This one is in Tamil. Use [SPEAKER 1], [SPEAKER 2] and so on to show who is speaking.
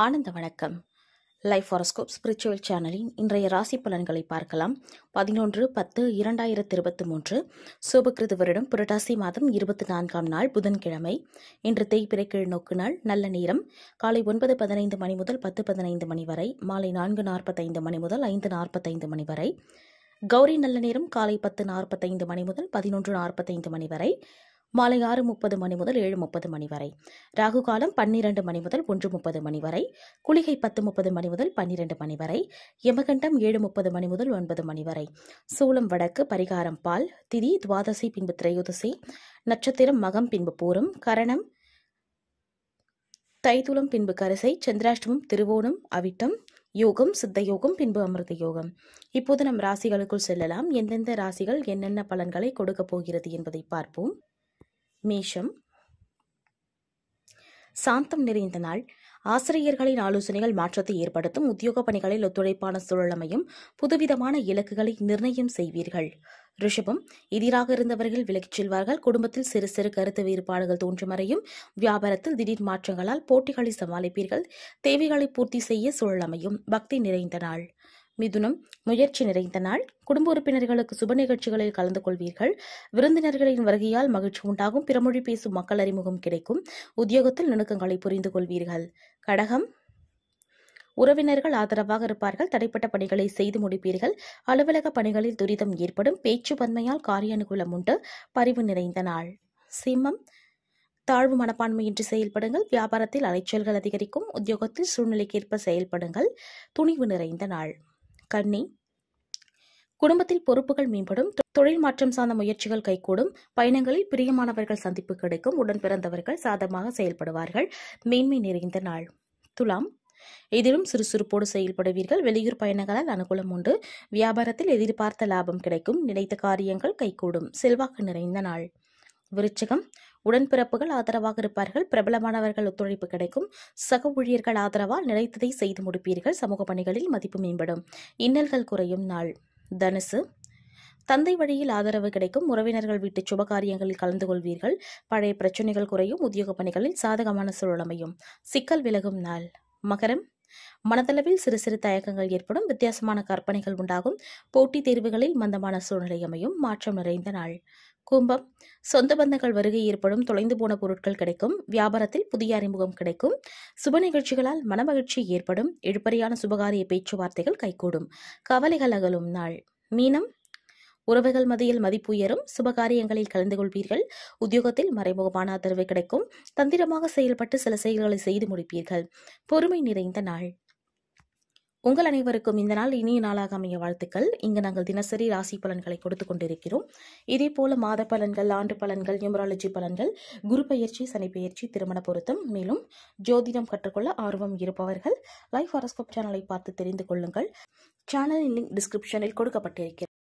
[SPEAKER 1] ஆனந்த வணக்கம் லைஃப் ஹாரோஸ்கோப் ஸ்பிரிச்சுவல் சேனலின் இன்றைய ராசி பலன்களை பார்க்கலாம் பதினொன்று பத்து இரண்டாயிரத்து இருபத்தி மூன்று சோபகிருது வருடம் புரட்டாசி மாதம் இருபத்தி நான்காம் நாள் புதன்கிழமை இன்று தேய்பிறை கீழ்நோக்கு நாள் நல்ல நேரம் காலை ஒன்பது பதினைந்து மணி முதல் பத்து பதினைந்து மணி வரை மாலை நான்கு நாற்பத்தைந்து மணி முதல் ஐந்து நாற்பத்தைந்து மணி வரை கௌரி நல்ல நேரம் காலை பத்து நாற்பத்தைந்து மணி முதல் பதினொன்று நாற்பத்தைந்து மணி வரை மாலை ஆறு முப்பது மணி முதல் ஏழு முப்பது மணி வரை ராகு காலம் பன்னிரண்டு மணி முதல் ஒன்று முப்பது மணி வரை குளிகை பத்து முப்பது மணி முதல் பன்னிரண்டு மணி வரை யமகண்டம் ஏழு முப்பது மணி முதல் ஒன்பது மணி வரை சூலம் வடக்கு பரிகாரம் பால் திதி துவாதசி பின்பு திரையோதசி நட்சத்திரம் மகம் பின்பு பூரம் கரணம் தைதுலம் பின்பு கரிசை சந்திராஷ்டமம் திருவோணம் அவிட்டம் யோகம் சித்த யோகம் பின்பு அமிர்த யோகம் இப்போது நம் ராசிகளுக்குள் செல்லலாம் எந்தெந்த ராசிகள் என்னென்ன பலன்களை கொடுக்க போகிறது என்பதை பார்ப்போம் மேஷம் சாந்தம் நிறைந்த நாள் ஆசிரியர்களின் ஆலோசனைகள் மாற்றத்தை ஏற்படுத்தும் உத்தியோக பணிகளில் ஒத்துழைப்பான சூழல் அமையும் புதுவிதமான இலக்குகளை நிர்ணயம் செய்வீர்கள் ரிஷபம் எதிராக இருந்தவர்கள் விலகிச் செல்வார்கள் குடும்பத்தில் சிறு சிறு கருத்து வேறுபாடுகள் தோன்றும் வரையும் வியாபாரத்தில் திடீர் மாற்றங்களால் போட்டிகளை சமாளிப்பீர்கள் தேவைகளை பூர்த்தி செய்ய சூழல் அமையும் பக்தி நிறைந்த நாள் மிதுனம் முயற்சி நிறைந்த நாள் குடும்ப உறுப்பினர்களுக்கு சுப நிகழ்ச்சிகளில் கலந்து கொள்வீர்கள் விருந்தினர்களின் வருகையால் மகிழ்ச்சி உண்டாகும் பிறமொழி பேசும் மக்கள் அறிமுகம் கிடைக்கும் உத்தியோகத்தில் நுணுக்கங்களை புரிந்து கொள்வீர்கள் கடகம் உறவினர்கள் ஆதரவாக இருப்பார்கள் தடைப்பட்ட பணிகளை செய்து முடிப்பீர்கள் அலுவலக பணிகளில் துரிதம் ஏற்படும் பேச்சு பன்மையால் காரிய அனுகூலம் உண்டு பரிவு நிறைந்த நாள் சிம்மம் தாழ்வு மனப்பான்மையின்றி செயல்படுங்கள் வியாபாரத்தில் அலைச்சல்கள் அதிகரிக்கும் உத்தியோகத்தில் சூழ்நிலைக்கேற்ப செயல்படுங்கள் துணிவு நிறைந்த நாள் கன்னி குடும்பத்தில் பொறுப்புகள் மேம்படும் தொழில் மாற்றம் சார்ந்த முயற்சிகள் கைகூடும் பயணங்களில் பிரியமானவர்கள் சந்திப்பு கிடைக்கும் உடன் பிறந்தவர்கள் சாதகமாக செயல்படுவார்கள் மேன்மை நிறைந்த நாள் துலாம் எதிலும் சுறுசுறுப்போடு செயல்படுவீர்கள் வெளியூர் பயணங்களால் அனுகூலம் உண்டு வியாபாரத்தில் எதிர்பார்த்த லாபம் கிடைக்கும் நினைத்த காரியங்கள் கைகூடும் செல்வாக்கு நிறைந்த நாள் விருச்சகம் உடன்பிறப்புகள் ஆதரவாக இருப்பார்கள் பிரபலமானவர்கள் ஒத்துழைப்பு கிடைக்கும் சக ஊழியர்கள் ஆதரவால் நினைத்ததை செய்து முடிப்பீர்கள் சமூக பணிகளில் மதிப்பு மேம்படும் இன்னல்கள் குறையும் நாள் தனுசு தந்தை வழியில் ஆதரவு கிடைக்கும் உறவினர்கள் வீட்டு சுபகாரியங்களில் கலந்து கொள்வீர்கள் பழைய பிரச்சனைகள் குறையும் உத்தியோக பணிகளில் சாதகமான சூழல் அமையும் சிக்கல் விலகும் நாள் மகரம் மனதளவில் சிறு சிறு தயக்கங்கள் ஏற்படும் வித்தியாசமான கற்பனைகள் உண்டாகும் போட்டித் தேர்வுகளில் மந்தமான சூழ்நிலை அமையும் மாற்றம் நிறைந்த நாள் கும்பம் சொந்த பந்தங்கள் வருகை ஏற்படும் தொலைந்து போன பொருட்கள் கிடைக்கும் வியாபாரத்தில் புதிய அறிமுகம் கிடைக்கும் சுப நிகழ்ச்சிகளால் மனமகிழ்ச்சி ஏற்படும் எழுப்பறையான சுபகாரிய பேச்சுவார்த்தைகள் கைகூடும் கவலைகள் அகலும் நாள் மீனம் உறவுகள் மத்தியில் மதிப்பு உயரும் சுபகாரியங்களில் கலந்து கொள்வீர்கள் உத்தியோகத்தில் மறைமுகமான ஆதரவு கிடைக்கும் தந்திரமாக செயல்பட்டு சில செயல்களை செய்து முடிப்பீர்கள் பொறுமை நிறைந்த நாள் உங்கள் அனைவருக்கும் இந்த நாள் இனிய நாளாக அமைய வாழ்த்துக்கள் இங்கு நாங்கள் தினசரி ராசி பலன்களை கொடுத்து கொண்டிருக்கிறோம் இதே போல மாத பலன்கள் ஆண்டு பலன்கள் நியூமராலஜி பலன்கள் குரு பயிற்சி சனி பயிற்சி திருமண பொருத்தம் மேலும் ஜோதிடம் கற்றுக்கொள்ள ஆர்வம் இருப்பவர்கள் லைஃப் ஹாரோஸ்கோப் சேனலை பார்த்து தெரிந்து கொள்ளுங்கள் சேனலின் லிங்க் டிஸ்கிரிப்ஷனில் கொடுக்கப்பட்டிருக்கிறது